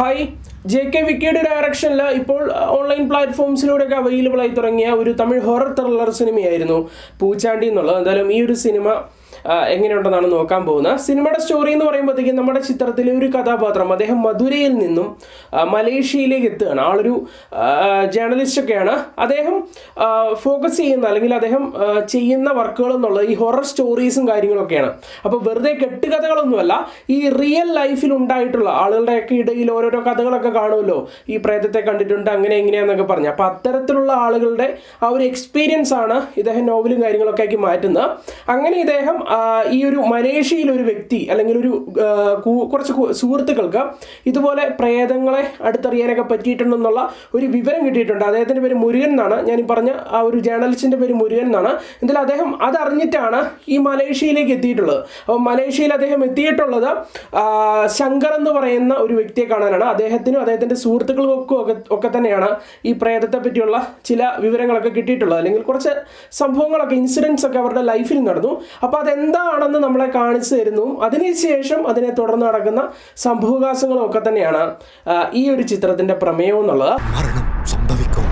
hi J K വിക്കിയുടെ ഡയറക്ഷനിൽ ഇപ്പോൾ online പ്ലാറ്റ്ഫോംസിലൂടെയൊക്കെ available ആയി തുടങ്ങിയ ഒരു തമിഴ് ഹൊറർ ത്രില്ലർ സിനിമയായിരുന്നു പൂച്ചാണ്ടി എന്നുള്ളത് എന്തായാലും ഈ ഒരു സിനിമ ആ, എങ്ങനെയുണ്ടെന്നാണ് നോക്കാൻ പോകുന്നത് സിനിമയുടെ സ്റ്റോറി എന്ന് പറയുമ്പോഴത്തേക്കും നമ്മുടെ ചിത്രത്തിലെ ഒരു കഥാപാത്രം അദ്ദേഹം മധുരയിൽ നിന്നും ആ, മലേഷ്യയിലേക്ക് എത്തുകയാണ് ആളൊരു ജേർണലിസ്റ്റ് ഒക്കെയാണ് അദ്ദേഹം ഫോക്കസ് ചെയ്യുന്ന അല്ലെങ്കിൽ അദ്ദേഹം ആ, ചെയ്യുന്ന വർക്കുകൾ എന്നുള്ളത് ഈ ഹൊറർ സ്റ്റോറീസും കാര്യങ്ങളൊക്കെയാണ് അപ്പോൾ വെറുതെ കെട്ടുകഥകളൊന്നുമല്ല ഈ റിയൽ ലൈഫിൽ ഉണ്ടായിട്ടുള്ള ആളുകളുടെയൊക്കെ ഇടയിൽ ഓരോരോ കഥകളൊക്കെ കാണുമല്ലോ ഈ പ്രേതത്തെ കണ്ടിട്ടുണ്ട് അങ്ങനെ എങ്ങനെയാന്നൊക്കെ പറഞ്ഞു അപ്പോൾ അത്തരത്തിലുള്ള ആളുകളുടെ ആ ഒരു എക്സ്പീരിയൻസ് ആണ് ഇദ്ദേഹം നോവലും കാര്യങ്ങളൊക്കെ ആക്കി മാറ്റുന്നത് അങ്ങനെ ഇദ്ദേഹം ആ, ഈ ഒരു മലേഷ്യയിൽ ഒരു വ്യക്തി അല്ലെങ്കിൽ ഒരു ആ, കു- കുറച്ച് കു- സുഹൃത്തുക്കൾക്ക് ഇതുപോലെ പ്രേതങ്ങളെ അടുത്തറിയാനൊക്കെ പറ്റിയിട്ടുണ്ടെന്നുള്ള ഒരു വിവരം കിട്ടിയിട്ടുണ്ട് അദ്ദേഹത്തിൻ്റെ പേര് മുരുകൻ എന്നാണ് ഞാൻ ഈ പറഞ്ഞ ആ ഒരു ജേർണലിസ്റ്റിൻ്റെ പേര് മുരുകൻ എന്നാണ് എന്തായാലും അദ്ദേഹം അതറിഞ്ഞിട്ടാണ് ഈ മലേഷ്യയിലേക്ക് എത്തിയിട്ടുള്ളത് അപ്പോൾ മലേഷ്യയിൽ അദ്ദേഹം എത്തിയിട്ടുള്ളത് ആ, ശങ്കർ എന്ന് പറയുന്ന ഒരു വ്യക്തിയെ കാണാനാണ് അദ്ദേഹത്തിനും അദ്ദേഹത്തിൻ്റെ സുഹൃത്തുക്കൾക്കും ഒക്കെ ഒക്കെ തന്നെയാണ് ഈ പ്രേതത്തെ പറ്റിയുള്ള ചില വിവരങ്ങളൊക്കെ കിട്ടിയിട്ടുള്ളത് അല്ലെങ്കിൽ കുറച്ച് സംഭവങ്ങളൊക്കെ ഇൻസിഡൻസ് ഒക്കെ അവരുടെ ലൈഫിൽ നടന്നു അപ്പോൾ അതെന്താണെന്ന് നമ്മളെ കാണിച്ചു തരുന്നു അതിനുശേഷം അതിനെ തുടർന്ന് നടക്കുന്ന സംഭവവികാസങ്ങളും ഒക്കെ തന്നെയാണ് ആ, ഈ ഒരു ചിത്രത്തിൻ്റെ പ്രമേയം എന്നുള്ളത് മരണം സംഭവിക്കും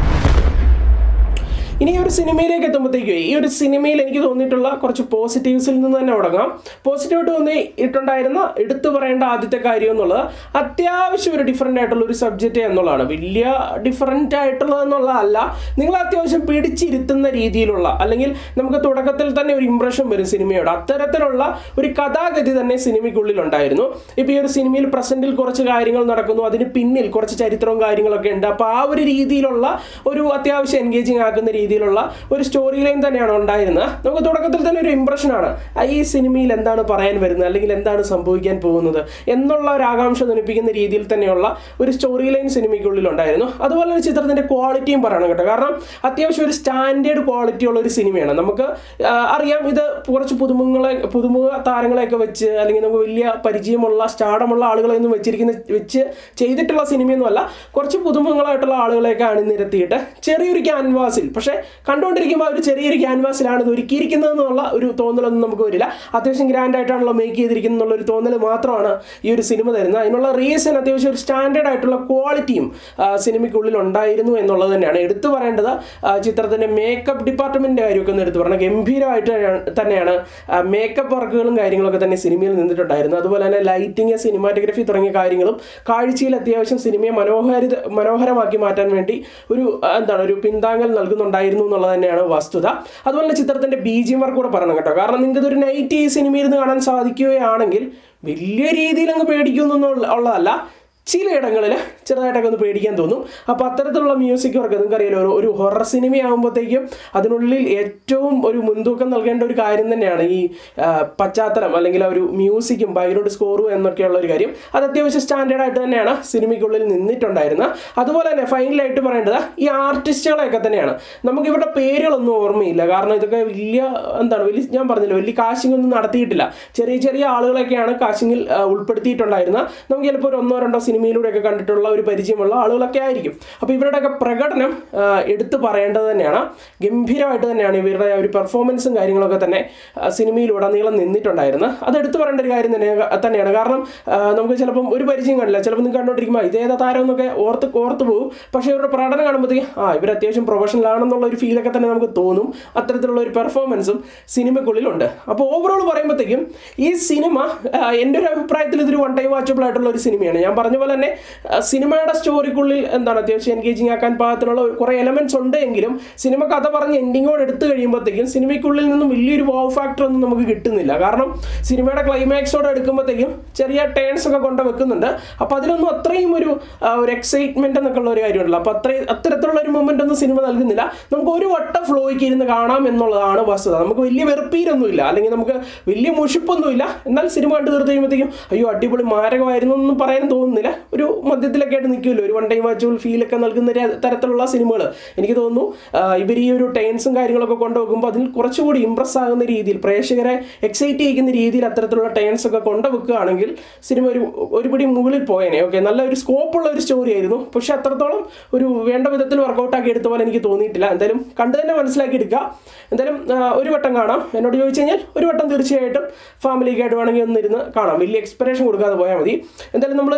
ഇനി ഈ ഒരു സിനിമയിലേക്ക് എത്തുമ്പോഴത്തേക്കും ഈ ഒരു സിനിമയിൽ എനിക്ക് തോന്നിയിട്ടുള്ള കുറച്ച് പോസിറ്റീവ്സിൽ നിന്ന് തന്നെ തുടങ്ങാം പോസിറ്റീവായിട്ട് തോന്നിയിട്ടുണ്ടായിരുന്ന എടുത്തു പറയേണ്ട ആദ്യത്തെ കാര്യം എന്നുള്ളത് അത്യാവശ്യം ഒരു ഡിഫറെൻ്റ് ആയിട്ടുള്ള ഒരു സബ്ജക്റ്റ് എന്നുള്ളതാണ് വലിയ ഡിഫറെൻ്റ് ആയിട്ടുള്ളത് എന്നുള്ളതല്ല നിങ്ങൾ അത്യാവശ്യം പിടിച്ചിരുത്തുന്ന രീതിയിലുള്ള അല്ലെങ്കിൽ നമുക്ക് തുടക്കത്തിൽ തന്നെ ഒരു ഇമ്പ്രഷൻ വരും സിനിമയോട് അത്തരത്തിലുള്ള ഒരു കഥാഗതി തന്നെ സിനിമയ്ക്കുള്ളിൽ ഉണ്ടായിരുന്നു ഇപ്പോൾ ഈ ഒരു സിനിമയിൽ പ്രസന്റിൽ കുറച്ച് കാര്യങ്ങൾ നടക്കുന്നു അതിന് പിന്നിൽ കുറച്ച് ചരിത്രവും കാര്യങ്ങളൊക്കെ ഉണ്ട് അപ്പോൾ ആ ഒരു രീതിയിലുള്ള ഒരു അത്യാവശ്യം എൻഗേജിങ് ആക്കുന്ന രീതിയിലുള്ള ഒരു സ്റ്റോറി ലൈൻ തന്നെയാണ് ഉണ്ടായിരുന്നത് നമുക്ക് തുടക്കത്തിൽ തന്നെ ഒരു ഇമ്പ്രഷനാണ് ഈ സിനിമയിൽ എന്താണ് പറയാൻ വരുന്നത് അല്ലെങ്കിൽ എന്താണ് സംഭവിക്കാൻ പോകുന്നത് എന്നുള്ള ഒരു ആകാംക്ഷ ജനിപ്പിക്കുന്ന രീതിയിൽ തന്നെയുള്ള ഒരു സ്റ്റോറി ലൈൻ സിനിമയ്ക്കുള്ളിൽ ഉണ്ടായിരുന്നു അതുപോലെ തന്നെ ചിത്രത്തിന്റെ ക്വാളിറ്റിയും പറയണം കേട്ടോ കാരണം അത്യാവശ്യം ഒരു സ്റ്റാൻഡേർഡ് ക്വാളിറ്റി ഉള്ള ഒരു സിനിമയാണ് നമുക്ക് ആ, അറിയാം ഇത് കുറച്ച് പുതുമുഖങ്ങളെ പുതുമുഖ താരങ്ങളെയൊക്കെ വെച്ച് അല്ലെങ്കിൽ നമുക്ക് വലിയ പരിചയമുള്ള സ്റ്റാർഡമുള്ള ആളുകളെ ഒന്നും വെച്ചിരിക്കുന്ന വെച്ച് ചെയ്തിട്ടുള്ള സിനിമയൊന്നുമല്ല കുറച്ച് പുതുമുഖങ്ങളായിട്ടുള്ള ആളുകളെയൊക്കെ അണിനിരത്തിയിട്ട് ചെറിയൊരു ക്യാൻവാസിൽ പക്ഷേ കണ്ടുകൊണ്ടിരിക്കുമ്പോൾ ആ ഒരു ചെറിയൊരു ക്യാൻവാസിലാണ് ഇത് ഒരുക്കിയിരിക്കുന്നത് എന്നുള്ള ഒരു തോന്നലൊന്നും നമുക്ക് വരില്ല അത്യാവശ്യം ഗ്രാൻഡ് ആയിട്ടാണല്ലോ മേക്ക് ചെയ്തിരിക്കുന്നത് എന്നുള്ള ഒരു തോന്നൽ മാത്രമാണ് ഈ ഒരു സിനിമ തരുന്നത് അതിനുള്ള റീസൺ അത്യാവശ്യം ഒരു സ്റ്റാൻഡേർഡ് ആയിട്ടുള്ള ക്വാളിറ്റിയും ആ, സിനിമയ്ക്കുള്ളിൽ ഉണ്ടായിരുന്നു എന്നുള്ളത് തന്നെയാണ് എടുത്തു പറയേണ്ടത് ആ, ചിത്രത്തിന്റെ മേക്കപ്പ് ഡിപ്പാർട്ട്മെന്റിന്റെ കാര്യമൊക്കെ ഒന്ന് എടുത്തു പറഞ്ഞാൽ ഗംഭീരമായിട്ട് തന്നെയാണ് മേക്കപ്പ് വർക്കുകളും കാര്യങ്ങളൊക്കെ തന്നെ സിനിമയിൽ നിന്നിട്ടുണ്ടായിരുന്നു അതുപോലെ തന്നെ ലൈറ്റിംഗ് സിനിമാറ്റോഗ്രഫി തുടങ്ങിയ കാര്യങ്ങളും കാഴ്ചയിൽ അത്യാവശ്യം സിനിമയെ മനോഹാരിത മനോഹരമാക്കി മാറ്റാൻ വേണ്ടി ഒരു ആ, എന്താണ് ഒരു പിന്താങ്ങൽ നൽകുന്നുണ്ടായിരുന്നു എന്നുള്ളത് തന്നെയാണ് വസ്തുത അതുപോലെ തന്നെ ചിത്രത്തിന്റെ ബി ജി വർക്ക് കൂടെ പറയണം കേട്ടോ കാരണം നിങ്ങൾക്ക് ഇതൊരു നൈറ്റ് ഈ സിനിമയിൽ നിന്ന് കാണാൻ സാധിക്കുകയാണെങ്കിൽ വലിയ രീതിയിൽ അങ്ങ് പേടിക്കുമെന്നൊന്നും ഉള്ളതല്ല ചിലയിടങ്ങളിൽ ചെറുതായിട്ടൊക്കെ ഒന്ന് പേടിക്കാൻ തോന്നും അപ്പോൾ അത്തരത്തിലുള്ള മ്യൂസിക് വർക്ക് നിങ്ങൾക്കറിയാലോ ഒരു ഒരു ഹൊറർ സിനിമയാകുമ്പോഴത്തേക്കും അതിനുള്ളിൽ ഏറ്റവും ഒരു മുൻതൂക്കം നൽകേണ്ട ഒരു കാര്യം തന്നെയാണ് ഈ ആ, പശ്ചാത്തലം അല്ലെങ്കിൽ ആ ഒരു മ്യൂസിക്കും ബാക്ക്ഗ്രൗണ്ട് സ്കോറും എന്നൊക്കെയുള്ള ഒരു കാര്യം അത് അത്യാവശ്യം സ്റ്റാൻഡേർഡ് ആയിട്ട് തന്നെയാണ് സിനിമയ്ക്കുള്ളിൽ നിന്നിട്ടുണ്ടായിരുന്നത് അതുപോലെ തന്നെ ഫൈനലായിട്ട് പറയേണ്ടത് ഈ ആർട്ടിസ്റ്റുകളെയൊക്കെ തന്നെയാണ് നമുക്ക് ഇവരുടെ പേരുകളൊന്നും ഓർമ്മയില്ല കാരണം ഇതൊക്കെ വലിയ എന്താണ് വലിയ ഞാൻ പറഞ്ഞില്ല വലിയ കാശിംഗ് ഒന്നും നടത്തിയിട്ടില്ല ചെറിയ ചെറിയ ആളുകളൊക്കെയാണ് കാശിങ്ങിൽ ആ, ഉൾപ്പെടുത്തിയിട്ടുണ്ടായിരുന്നത് നമുക്ക് ചിലപ്പോൾ ഒരു ഒന്നോ രണ്ടോ സിനിമയിലൂടെയൊക്കെ കണ്ടിട്ടുള്ള ഒരു പരിചയമുള്ള ആളുകളൊക്കെ ആയിരിക്കും അപ്പോൾ ഇവരുടെയൊക്കെ പ്രകടനം ആ, എടുത്തു പറയേണ്ടത് തന്നെയാണ് ഗംഭീരമായിട്ട് തന്നെയാണ് ഇവരുടെ ആ ഒരു പെർഫോമൻസും കാര്യങ്ങളൊക്കെ തന്നെ ആ, സിനിമയിലുടനീളം നിന്നിട്ടുണ്ടായിരുന്നത് അത് എടുത്തു പറയേണ്ട ഒരു കാര്യം തന്നെ തന്നെയാണ് കാരണം ആ, നമുക്ക് ചിലപ്പം ഒരു പരിചയം കാണില്ല ചിലപ്പോൾ നിങ്ങൾ കണ്ടുകൊണ്ടിരിക്കുമ്പോൾ ഇതേതാ താരം എന്നൊക്കെ ഓർത്ത് ഓർത്ത് പോകും പക്ഷേ ഇവരുടെ പ്രകടനം കാണുമ്പോഴത്തേക്ക് ആ ഇവർ അത്യാവശ്യം പ്രൊഫഷണൽ ആണെന്നുള്ള ഒരു ഫീലൊക്കെ തന്നെ നമുക്ക് തോന്നും അത്തരത്തിലുള്ള ഒരു പെർഫോമൻസും സിനിമയ്ക്കുള്ളിലുണ്ട് അപ്പോൾ ഓവറോൾ പറയുമ്പോഴത്തേക്കും ഈ സിനിമ ആ, എൻ്റെ ഒരു അഭിപ്രായത്തിൽ ഇതൊരു വൺ ടൈം വാച്ചബിൾ ആയിട്ടുള്ള ഒരു സിനിമയാണ് ഞാൻ പറഞ്ഞ പോലെ തന്നെ ആ, സിനിമയുടെ സ്റ്റോറിക്കുള്ളിൽ എന്താണ് അത്യാവശ്യം എൻഗേജിങ് ആക്കാൻ പാകത്തിനുള്ള കുറേ എലമെന്റ്സ് ഉണ്ട് എങ്കിലും സിനിമ കഥ പറഞ്ഞ് എൻഡിങ്ങോട് എടുത്തു കഴിയുമ്പോഴത്തേക്കും സിനിമയ്ക്കുള്ളിൽ നിന്നും വലിയൊരു വാവ് ഫാക്ടർ ഒന്നും നമുക്ക് കിട്ടുന്നില്ല കാരണം സിനിമയുടെ ക്ലൈമാക്സോടെ എടുക്കുമ്പോഴത്തേക്കും ചെറിയ ടേൺസ് ഒക്കെ കൊണ്ട് വെക്കുന്നുണ്ട് അപ്പോൾ അതിലൊന്നും അത്രയും ഒരു ആ, ഒരു എക്സൈറ്റ്മെന്റ് എന്നൊക്കെ ഉള്ള ഒരു കാര്യമുണ്ടല്ലോ അപ്പോൾ അത്രയും അത്തരത്തിലുള്ള ഒരു മൊമെന്റ് ഒന്നും സിനിമ നൽകുന്നില്ല നമുക്ക് ഒരു വട്ടം ഫ്ലോയ്ക്ക് ഇരുന്ന് കാണാം എന്നുള്ളതാണ് വസ്തുത നമുക്ക് വലിയ വെറുപ്പീരൊന്നുമില്ല അല്ലെങ്കിൽ നമുക്ക് വലിയ മുഷിപ്പൊന്നുമില്ല എന്നാൽ സിനിമ കണ്ടു തീർത്ത് കഴിയുമ്പോഴത്തേക്കും അയ്യോ അടിപൊളി മാരകമായിരുന്നു എന്നൊന്നും പറയാൻ തോന്നുന്നില്ല ഒരു മധ്യത്തിലൊക്കെ ആയിട്ട് നിൽക്കുമല്ലോ ഒരു വൺ ടൈം വാച്ചുകൾ ഫീലൊക്കെ നൽകുന്ന ഒരു തരത്തിലുള്ള സിനിമകൾ എനിക്ക് തോന്നുന്നു ഇവർ ഈ ഒരു ടൈൻസും കാര്യങ്ങളൊക്കെ കൊണ്ടുവെക്കുമ്പോൾ അതിൽ കുറച്ചുകൂടി ഇമ്പ്രസ് ആകുന്ന രീതിയിൽ പ്രേക്ഷകരെ എക്സൈറ്റ് ചെയ്യിക്കുന്ന രീതിയിൽ അത്തരത്തിലുള്ള ടൈൻസ് ഒക്കെ കൊണ്ടുവെക്കുകയാണെങ്കിൽ സിനിമ ഒരു ഒരുപടി മുകളിൽ പോയേനെ ഓക്കെ നല്ല ഒരു സ്കോപ്പുള്ള ഒരു സ്റ്റോറി ആയിരുന്നു പക്ഷെ അത്രത്തോളം ഒരു വേണ്ട വിധത്തിൽ വർക്കൗട്ട് ആക്കി എടുത്ത പോലെ എനിക്ക് തോന്നിയിട്ടില്ല എന്തായാലും കണ്ടു തന്നെ മനസ്സിലാക്കി എടുക്കുക എന്തായാലും ആ, ഒരു വട്ടം കാണാം എന്നോട് ചോദിച്ചു കഴിഞ്ഞാൽ ഒരു വട്ടം തീർച്ചയായിട്ടും ഫാമിലിക്കായിട്ട് വേണമെങ്കിൽ ഒന്നിരുന്ന് കാണാം വലിയ എക്സ്പെക്ടേഷൻ കൊടുക്കാതെ പോയാൽ മതി എന്തായാലും നമ്മൾ ഈ ഒരു സിനിമ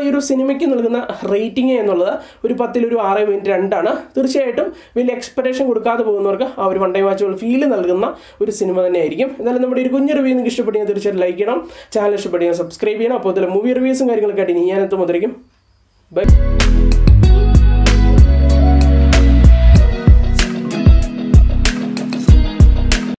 സിനിമയ്ക്ക് നൽകുന്ന റേറ്റിംഗ് എന്നുള്ളത് ഒരു പത്തിലൊരു ആറ് പോയിന്റ് രണ്ടാണ് തീർച്ചയായിട്ടും വലിയ എക്സ്പെക്ടേഷൻ കൊടുക്കാതെ പോകുന്നവർക്ക് ആ ഒരു വൺ ടൈം വാച്ചുകൾ ഫീൽ നൽകുന്ന ഒരു സിനിമ തന്നെയായിരിക്കും എന്നാലും നമ്മുടെ ഒരു കുഞ്ഞു റിവ്യൂ നിങ്ങൾക്ക് ഇഷ്ടപ്പെടുകയും തീർച്ചയായിട്ടും ലൈക്ക് ചെയ്യണം ചാനൽ ഇഷ്ടപ്പെടുകയും സബ്സ്ക്രൈബ് ചെയ്യണം അപ്പോൾ ഇതിൽ മൂവി റിവ്യൂസും കാര്യങ്ങളൊക്കെ ആയിട്ട് ഇനി ഞാൻ എത്തുമ്പോഴത്തേക്കും ബൈ